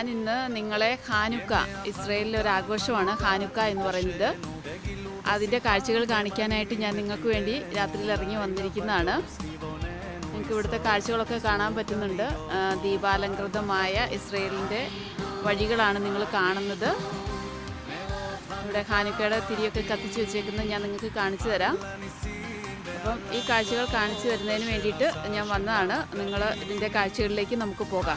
ഞാൻ ഇന്ന് നിങ്ങളെ ഹാനുക്ക ഇസ്രയേലിലെ ഒരു ആഘോഷമാണ് ഹാനുക്ക എന്ന് പറയുന്നത് അതിൻ്റെ കാഴ്ചകൾ കാണിക്കാനായിട്ട് ഞാൻ നിങ്ങൾക്ക് വേണ്ടി രാത്രിയിൽ ഇറങ്ങി വന്നിരിക്കുന്നതാണ് നിങ്ങൾക്ക് ഇവിടുത്തെ കാഴ്ചകളൊക്കെ കാണാൻ പറ്റുന്നുണ്ട് ആ, ദീപാലങ്കൃതമായ ഇസ്രയേലിൻ്റെ വഴികളാണ് നിങ്ങൾ കാണുന്നത് ഇവിടെ ഹാനുക്കയുടെ തിരിയൊക്കെ കത്തിച്ച് വെച്ചേക്കുന്നത് ഞാൻ നിങ്ങൾക്ക് കാണിച്ചു തരാം അപ്പം ഈ കാഴ്ചകൾ കാണിച്ചു തരുന്നതിന് വേണ്ടിയിട്ട് ഞാൻ വന്നതാണ് നിങ്ങൾ ഇതിൻ്റെ കാഴ്ചകളിലേക്ക് നമുക്ക് പോകാം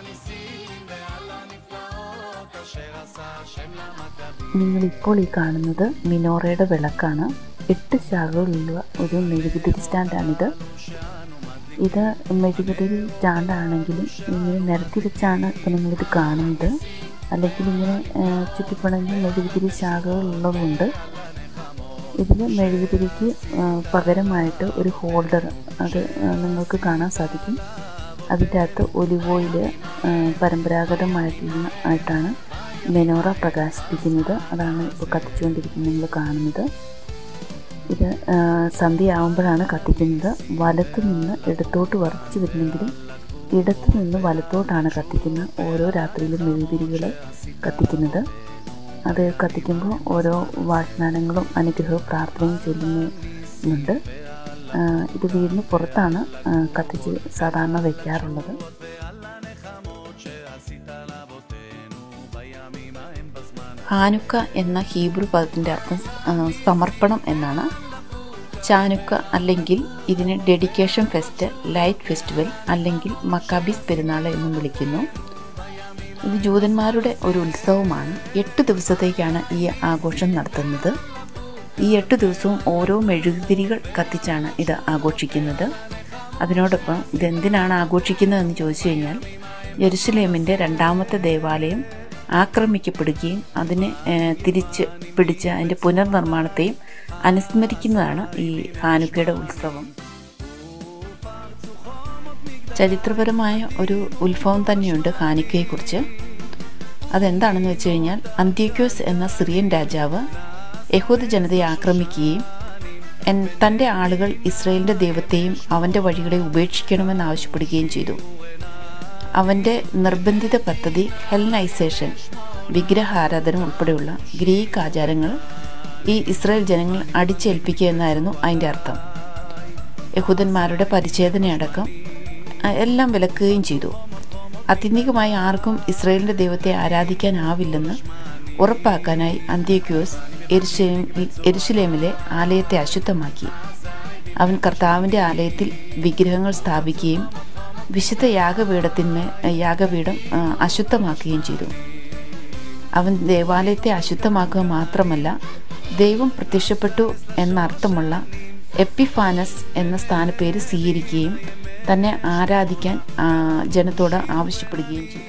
നിങ്ങൾ ഇപ്പോൾ ഈ കാണുന്നത് മിനോറയുടെ വിളക്കാണ് എട്ട് ശാഖകളുള്ള ഒരു മെഴുകുതിരി സ്റ്റാൻഡാണിത് ഇത് മെഴുകുതിരി സ്റ്റാൻഡാണെങ്കിലും ഇങ്ങനെ നിരത്തി വെച്ചാണ് ഇപ്പം നിങ്ങളിത് കാണുന്നത് അല്ലെങ്കിൽ ഇങ്ങനെ ആ, ചുറ്റിപ്പണഞ്ഞ് മെഴുകുതിരി ശാഖകളുള്ളതുകൊണ്ട് ഇതിൽ മെഴുകുതിരിക്ക് ആ, പകരമായിട്ട് ഒരു ഹോൾഡർ അത് ആ, നിങ്ങൾക്ക് കാണാൻ സാധിക്കും അതിൻ്റെ അകത്ത് ഒലിവ് ഓയിൽ പരമ്പരാഗതമായിട്ടുള്ള ആയിട്ടാണ് മെനോറ പ്രകാശിപ്പിക്കുന്നത് അതാണ് ഇപ്പോൾ കത്തിച്ചുകൊണ്ടിരിക്കുന്നത് നിങ്ങൾ കാണുന്നത് ഇത് ആ, സന്ധ്യയാവുമ്പോഴാണ് കത്തിക്കുന്നത് വലത്ത് നിന്ന് ഇടത്തോട്ട് വർദ്ധിച്ചു വരുന്നെങ്കിലും ഇടത്ത് നിന്ന് വലത്തോട്ടാണ് കത്തിക്കുന്ന ഓരോ രാത്രിയിലും മെഴുകുതിരികൾ കത്തിക്കുന്നത് അത് കത്തിക്കുമ്പോൾ ഓരോ വാഗ്ദാനങ്ങളും അനുഗ്രഹവും പ്രാർത്ഥനയും ചൊല്ലുന്നുണ്ട് ആ, ഇത് വീടിന് പുറത്താണ് ആ, കത്തിച്ച് സാധാരണ വയ്ക്കാറുള്ളത് ഹാനുക്ക എന്ന ഹീബ്രു പദത്തിൻ്റെ അർത്ഥം ആ, സമർപ്പണം എന്നാണ് ചാനുക്ക അല്ലെങ്കിൽ ഇതിനെ ഡെഡിക്കേഷൻ ഫെസ്റ്റ് ലൈറ്റ് ഫെസ്റ്റിവൽ അല്ലെങ്കിൽ മക്കാബീസ് പെരുന്നാൾ എന്നും വിളിക്കുന്നു ഇത് ജൂതന്മാരുടെ ഒരു ഉത്സവമാണ് എട്ട് ദിവസത്തേക്കാണ് ഈ ആഘോഷം നടത്തുന്നത് ഈ എട്ട് ദിവസവും ഓരോ മെഴുകുതിരികൾ കത്തിച്ചാണ് ഇത് ആഘോഷിക്കുന്നത് അതിനോടൊപ്പം ഇതെന്തിനാണ് ആഘോഷിക്കുന്നതെന്ന് ചോദിച്ചു കഴിഞ്ഞാൽ യെരുസലേമിൻ്റെ രണ്ടാമത്തെ ദേവാലയം ആക്രമിക്കപ്പെടുകയും അതിനെ ഏഹ്, തിരിച്ച് പിടിച്ച് അതിൻ്റെ പുനർനിർമ്മാണത്തെയും അനുസ്മരിക്കുന്നതാണ് ഈ ഹാനുക്കയുടെ ഉത്സവം ചരിത്രപരമായ ഒരു ഉത്ഭവം തന്നെയുണ്ട് ഹാനിക്കയെക്കുറിച്ച് അതെന്താണെന്ന് വെച്ച് കഴിഞ്ഞാൽ അന്ത്യോക്യോസ് എന്ന സിറിയൻ രാജാവ് യഹൂദ ജനതയെ ആക്രമിക്കുകയും എൻ തൻ്റെ ആളുകൾ ഇസ്രയേലിൻ്റെ ദൈവത്തെയും അവൻ്റെ വഴികളെ ഉപേക്ഷിക്കണമെന്ന് ആവശ്യപ്പെടുകയും ചെയ്തു അവൻ്റെ നിർബന്ധിത പദ്ധതി ഹെൽനൈസേഷൻ വിഗ്രഹാരാധന ഉൾപ്പെടെയുള്ള ഗ്രീക്ക് ആചാരങ്ങൾ ഈ ഇസ്രായേൽ ജനങ്ങൾ അടിച്ചേൽപ്പിക്കുക എന്നായിരുന്നു അതിൻ്റെ അർത്ഥം യഹൂദന്മാരുടെ പരിച്ഛേദനയടക്കം ആ, എല്ലാം വിലക്കുകയും ചെയ്തു ആത്യന്തികമായി ആർക്കും ഇസ്രായേലിൻ്റെ ദൈവത്തെ ആരാധിക്കാനാവില്ലെന്ന് ഉറപ്പാക്കാനായി അന്ത്യോക്യോസ് എരുശലേം എരുശലേമിലെ ആലയത്തെ അശുദ്ധമാക്കി അവൻ കർത്താവിൻ്റെ ആലയത്തിൽ വിഗ്രഹങ്ങൾ സ്ഥാപിക്കുകയും വിശുദ്ധ യാഗപീഠത്തിന്മേൽ യാഗപീഠം ആ, അശുദ്ധമാക്കുകയും ചെയ്തു അവൻ ദേവാലയത്തെ അശുദ്ധമാക്കുക മാത്രമല്ല ദൈവം പ്രത്യക്ഷപ്പെട്ടു എന്നർത്ഥമുള്ള എപ്പിഫാനസ് എന്ന സ്ഥാനപ്പേര് സ്വീകരിക്കുകയും തന്നെ ആരാധിക്കാൻ ആ, ജനത്തോട് ആവശ്യപ്പെടുകയും ചെയ്തു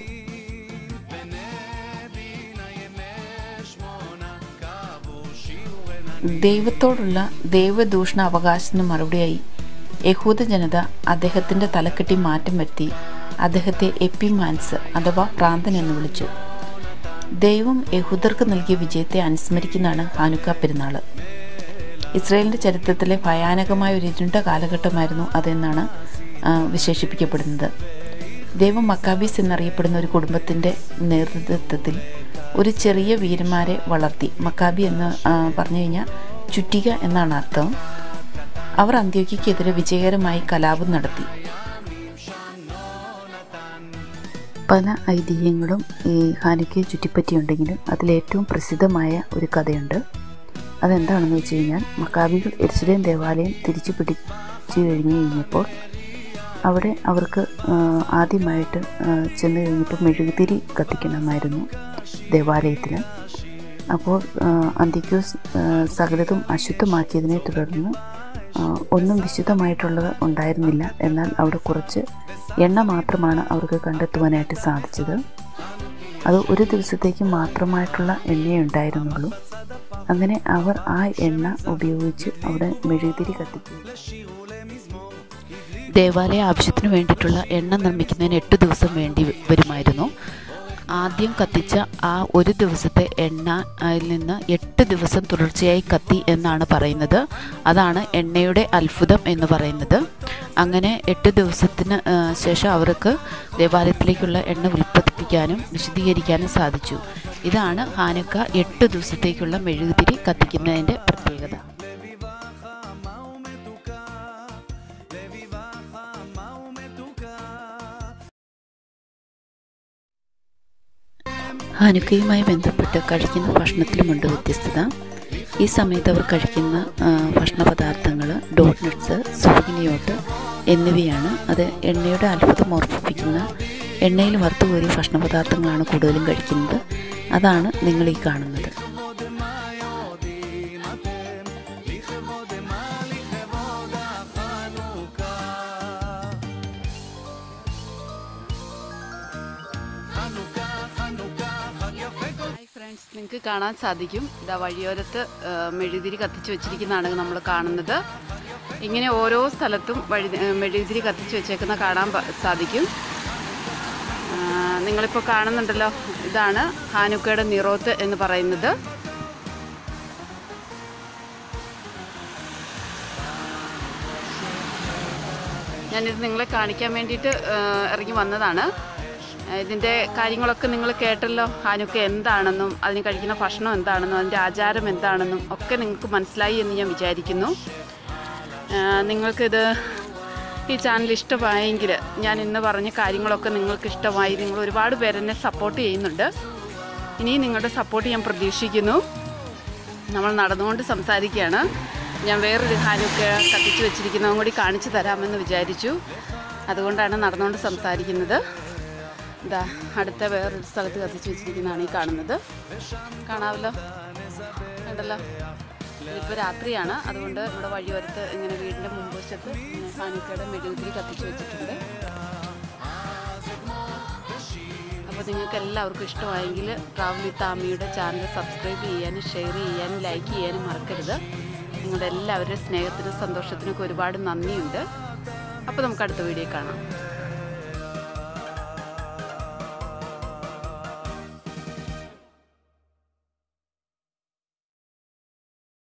ദൈവത്തോടുള്ള ദൈവദൂഷണ അവകാശത്തിന് മറുപടിയായി യഹൂദ ജനത അദ്ദേഹത്തിൻ്റെ തലക്കെട്ടി മാറ്റം വരുത്തി അദ്ദേഹത്തെ എപ്പിമാൻസ് അഥവാ പ്രാന്തൻ എന്ന് വിളിച്ചു ദൈവം യഹൂദർക്ക് നൽകിയ വിജയത്തെ അനുസ്മരിക്കുന്നതാണ് ഹാനുക്ക പെരുന്നാൾ ഇസ്രയേലിൻ്റെ ചരിത്രത്തിലെ ഭയാനകമായ ഒരു ഇരുണ്ട കാലഘട്ടമായിരുന്നു അതെന്നാണ് ആ, വിശേഷിപ്പിക്കപ്പെടുന്നത് ദൈവം മക്കാബീസ് എന്നറിയപ്പെടുന്ന ഒരു കുടുംബത്തിൻ്റെ നേതൃത്വത്തിൽ ഒരു ചെറിയ വീരന്മാരെ വളർത്തി മക്കാബി എന്ന് ആ, പറഞ്ഞു കഴിഞ്ഞാൽ ചുറ്റിക എന്നാണ് അർത്ഥം അവർ അന്ത്യോക്കിക്കെതിരെ വിജയകരമായി കലാപം നടത്തി പല ഐതിഹ്യങ്ങളും ഈ ഹാനിക്കയെ ചുറ്റിപ്പറ്റിയുണ്ടെങ്കിലും അതിലേറ്റവും പ്രസിദ്ധമായ ഒരു കഥയുണ്ട് അതെന്താണെന്ന് വെച്ച് കഴിഞ്ഞാൽ മക്കാബികൾ എരുസലേം ദേവാലയം തിരിച്ചു പിടിച്ചു കഴിഞ്ഞു കഴിഞ്ഞപ്പോൾ അവിടെ അവർക്ക് ആ, ആദ്യമായിട്ട് ആ, ചെന്ന് കഴിഞ്ഞപ്പോൾ മെഴുകുതിരി കത്തിക്കണമായിരുന്നു ദേവാലയത്തിൽ അപ്പോൾ ആ, അന്തിക്യോസ് ആ, സകലതും അശുദ്ധമാക്കിയതിനെ തുടർന്ന് ആ, ഒന്നും വിശുദ്ധമായിട്ടുള്ളത് ഉണ്ടായിരുന്നില്ല എന്നാൽ അവിടെ കുറച്ച് എണ്ണ മാത്രമാണ് അവർക്ക് കണ്ടെത്തുവാനായിട്ട് സാധിച്ചത് അത് ഒരു ദിവസത്തേക്ക് മാത്രമായിട്ടുള്ള എണ്ണയേ ഉണ്ടായിരുന്നുള്ളൂ അങ്ങനെ അവർ ആ എണ്ണ ഉപയോഗിച്ച് അവിടെ മെഴുകുതിരി കത്തിച്ചു ദേവാലയ ആവശ്യത്തിന് വേണ്ടിയിട്ടുള്ള എണ്ണ നിർമ്മിക്കുന്നതിന് എട്ട് ദിവസം വേണ്ടി വരുമായിരുന്നു ആദ്യം കത്തിച്ച ആ ഒരു ദിവസത്തെ എണ്ണ അതിൽ നിന്ന് എട്ട് ദിവസം തുടർച്ചയായി കത്തി എന്നാണ് പറയുന്നത് അതാണ് എണ്ണയുടെ അത്ഭുതം എന്ന് പറയുന്നത് അങ്ങനെ എട്ട് ദിവസത്തിന് ആ, ശേഷം അവർക്ക് ദേവാലയത്തിലേക്കുള്ള എണ്ണ ഉൽപ്പാദിപ്പിക്കാനും വിശദീകരിക്കാനും സാധിച്ചു ഇതാണ് ഹാനുക്ക എട്ട് ദിവസത്തേക്കുള്ള മെഴുകുതിരി കത്തിക്കുന്നതിൻ്റെ പ്രത്യേകത ഹാനുക്കയുമായി ബന്ധപ്പെട്ട് കഴിക്കുന്ന ഭക്ഷണത്തിലുമുണ്ട് വ്യത്യസ്തത ഈ സമയത്ത് അവർ കഴിക്കുന്ന ആ, ഭക്ഷണ പദാർത്ഥങ്ങൾ ഡോട്ട് നട്ട്സ് സൂഹിനിയോട്ട് എന്നിവയാണ് അത് എണ്ണയുടെ അത്ഭുതം ഓർമ്മിപ്പിക്കുന്ന എണ്ണയിൽ വറുത്തുകോരിയ ഭക്ഷണ പദാർത്ഥങ്ങളാണ് കൂടുതലും കഴിക്കുന്നത് അതാണ് നിങ്ങൾ ഈ കാണുന്നത് ഹായ് ഫ്രണ്ട്സ് നിങ്ങൾക്ക് കാണാൻ സാധിക്കും ഇതാ വഴിയോരത്ത് ആ, മെഴുകുതിരി കത്തിച്ച് വെച്ചിരിക്കുന്നതാണ് നമ്മൾ കാണുന്നത് ഇങ്ങനെ ഓരോ സ്ഥലത്തും വഴി ആ, മെഴുകുതിരി കത്തിച്ച് വെച്ചേക്കുന്ന കാണാൻ പ- സാധിക്കും ആ, നിങ്ങളിപ്പോൾ കാണുന്നുണ്ടല്ലോ ഇതാണ് ഹാനുക്കയുടെ നിറോത്ത് എന്ന് പറയുന്നത് ഞാനിത് നിങ്ങളെ കാണിക്കാൻ വേണ്ടിയിട്ട് ആ, ഇറങ്ങി വന്നതാണ് ആ, ഇതിൻ്റെ കാര്യങ്ങളൊക്കെ നിങ്ങൾ കേട്ടല്ലോ ഹാനുക്ക എന്താണെന്നും അതിന് കഴിക്കുന്ന ഭക്ഷണം എന്താണെന്നും അതിൻ്റെ ആചാരം എന്താണെന്നും ഒക്കെ നിങ്ങൾക്ക് മനസ്സിലായി എന്ന് ഞാൻ വിചാരിക്കുന്നു ആ, നിങ്ങൾക്കിത് ഈ ചാനൽ ഇഷ്ടമായെങ്കിൽ ഞാൻ ഇന്ന് പറഞ്ഞ കാര്യങ്ങളൊക്കെ നിങ്ങൾക്ക് ഇഷ്ടമായി നിങ്ങൾ ഒരുപാട് പേരെന്നെ സപ്പോർട്ട് ചെയ്യുന്നുണ്ട് ഇനിയും നിങ്ങളുടെ സപ്പോർട്ട് ഞാൻ പ്രതീക്ഷിക്കുന്നു നമ്മൾ നടന്നുകൊണ്ട് സംസാരിക്കുകയാണ് ഞാൻ വേറൊരു ഹാനൊക്കെ കത്തിച്ച് വെച്ചിരിക്കുന്നതും കൂടി കാണിച്ചു തരാമെന്ന് വിചാരിച്ചു അതുകൊണ്ടാണ് നടന്നുകൊണ്ട് സംസാരിക്കുന്നത് ഇതാ അടുത്ത വേറൊരു സ്ഥലത്ത് കത്തിച്ച് വെച്ചിരിക്കുന്നതാണ് ഈ കാണുന്നത് കാണാമല്ലോ കണ്ടല്ലോ ഇതിപ്പോൾ രാത്രിയാണ് അതുകൊണ്ട് ഇവിടെ വഴിയോരത്ത് ഇങ്ങനെ വീടിൻ്റെ മുൻവശത്ത് ഇങ്ങനെ ഹാനുക്കയുടെ മെഴുകുതിരി കത്തിച്ച് വെച്ചിട്ടുണ്ട് അപ്പോൾ നിങ്ങൾക്ക് എല്ലാവർക്കും ഇഷ്ടമായെങ്കിൽ ട്രാവൽ വിത്ത് ആമിയുടെ ചാനൽ സബ്സ്ക്രൈബ് ചെയ്യാനും ഷെയർ ചെയ്യാനും ലൈക്ക് ചെയ്യാനും മറക്കരുത് നിങ്ങളുടെ എല്ലാവരുടെ സ്നേഹത്തിനും സന്തോഷത്തിനൊക്കെ ഒരുപാട് നന്ദിയുണ്ട് അപ്പോൾ നമുക്ക് അടുത്ത വീഡിയോ കാണാം